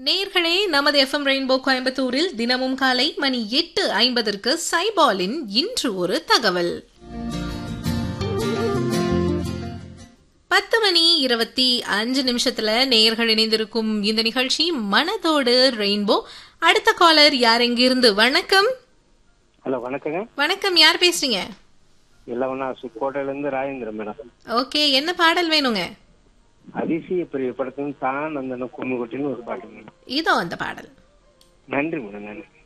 நேர்களே நமது FM rainbow கோயம்புத்தூரில் தினமும் காலை மணி எட்டு ஐம்பதற்கு சைபாலின் இன்று ஒரு தகவல் பத்து மணி இருபத்தி அஞ்சு நிமிஷத்துல நேயர்கள் இணைந்திருக்கும் இந்த நிகழ்ச்சி மனதோடு ரெயின்போ அடுத்த காலர் யார் எங்கிருந்து வணக்கம் ஹலோ வணக்கங்க வணக்கம் யார் பேசுறீங்க இல்லவனா சுக்கோட்டையில இருந்து ராஜேந்திரன் மேடம் ஓகே என்ன பாடல் வேணுங்க அதிசய பிரிய படத்துல தான் அந்த கும்மி கொட்டின்னு ஒரு பாட்டு மேடம் இதோ அந்த பாடல் நன்றி மேடம் நன்றி